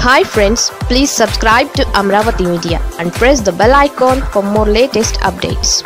hi friends please subscribe to Amaravati media and press the bell icon for more latest updates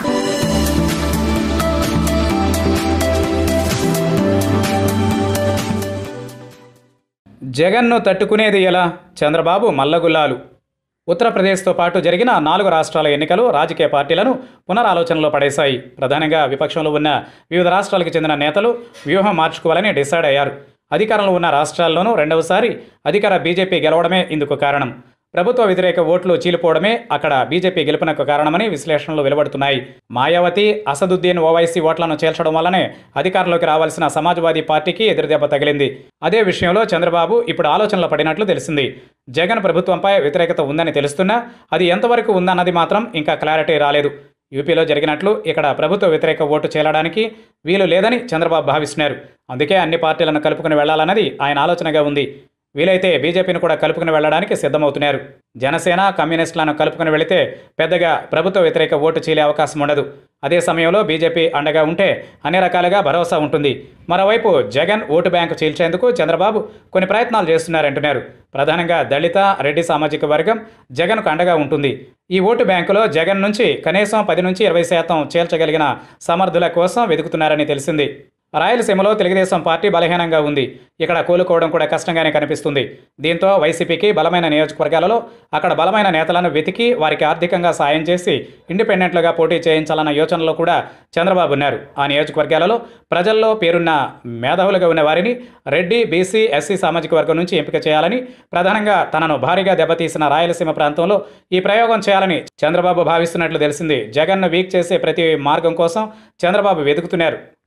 జగన్ను తట్టుకునేది ఎలా చంద్రబాబు మల్లగుల్లాలు ఉత్తరప్రదేశ్తో పాటు జరిగిన నాలుగు రాష్ట్రాల ఎన్నికలు రాజకీయ పార్టీలను పునరాలోచనలో పడేశాయి ప్రధానంగా విపక్షంలో ఉన్న వివిధ రాష్ట్రాలకు చెందిన నేతలు వ్యూహం మార్చుకోవాలని డిసైడ్ అయ్యారు అధికారంలో ఉన్న రాష్ట్రాల్లోనూ రెండవసారి అధికార బీజేపీ గెలవడమే ఇందుకు కారణం ప్రభుత్వ వ్యతిరేక ఓట్లు చీలిపోవడమే అక్కడ బీజేపీ గెలుపునకు కారణమని విశ్లేషణలు వెలువడుతున్నాయి మాయావతి అసదుద్దీన్ ఓవైసీ ఓట్లను చేల్చడం వల్లనే అధికారంలోకి రావాల్సిన సమాజ్వాదీ పార్టీకి ఎదురుదెబ్బ తగిలింది అదే విషయంలో చంద్రబాబు ఇప్పుడు ఆలోచనలో పడినట్లు తెలిసింది జగన్ ప్రభుత్వంపై వ్యతిరేకత ఉందని తెలుస్తున్నా అది ఎంతవరకు ఉందన్నది మాత్రం ఇంకా క్లారిటీ రాలేదు యూపీలో జరిగినట్లు ఇక్కడ ప్రభుత్వ వ్యతిరేక ఓటు చేలడానికి వీలు లేదని చంద్రబాబు భావిస్తున్నారు అందుకే అన్ని పార్టీలను కలుపుకుని వెళ్లాలన్నది ఆయన ఆలోచనగా ఉంది వీలైతే బీజేపీని కూడా కలుపుకుని వెళ్లడానికి సిద్ధమవుతున్నారు జనసేన కమ్యూనిస్టులను కలుపుకుని వెళితే పెద్దగా ప్రభుత్వ వ్యతిరేక ఓటు చీలే అవకాశం ఉండదు అదే సమయంలో బీజేపీ అండగా ఉంటే అన్ని రకాలుగా భరోసా ఉంటుంది మరోవైపు జగన్ ఓటు బ్యాంకు చీల్చేందుకు చంద్రబాబు కొన్ని ప్రయత్నాలు చేస్తున్నారంటున్నారు ప్రధానంగా దళిత రెడ్డి సామాజిక వర్గం జగన్కు అండగా ఉంటుంది ఈ ఓటు బ్యాంకులో జగన్ నుంచి కనీసం పది నుంచి ఇరవై శాతం చేల్చగలిగిన సమర్థుల కోసం వెతుకుతున్నారని తెలిసింది రాయలసీమలో తెలుగుదేశం పార్టీ బలహీనంగా ఉంది ఇక్కడ కోలుకోవడం కూడా కష్టంగానే కనిపిస్తుంది దీంతో వైసీపీకి బలమైన నియోజకవర్గాలలో అక్కడ బలమైన నేతలను వెతికి వారికి ఆర్థికంగా సాయం చేసి ఇండిపెండెంట్లుగా పోటీ చేయించాలన్న యోచనలో కూడా చంద్రబాబు ఉన్నారు ఆ నియోజకవర్గాలలో ప్రజల్లో పేరున్న మేధావులుగా ఉన్న వారిని రెడ్డి బీసీ ఎస్సీ సామాజిక వర్గం నుంచి ఎంపిక చేయాలని ప్రధానంగా తనను భారీగా దెబ్బతీసిన రాయలసీమ ప్రాంతంలో ఈ ప్రయోగం చేయాలని చంద్రబాబు భావిస్తున్నట్లు తెలిసింది జగన్ను వీక్ చేసే ప్రతి మార్గం కోసం చంద్రబాబు వెతుకుతున్నారు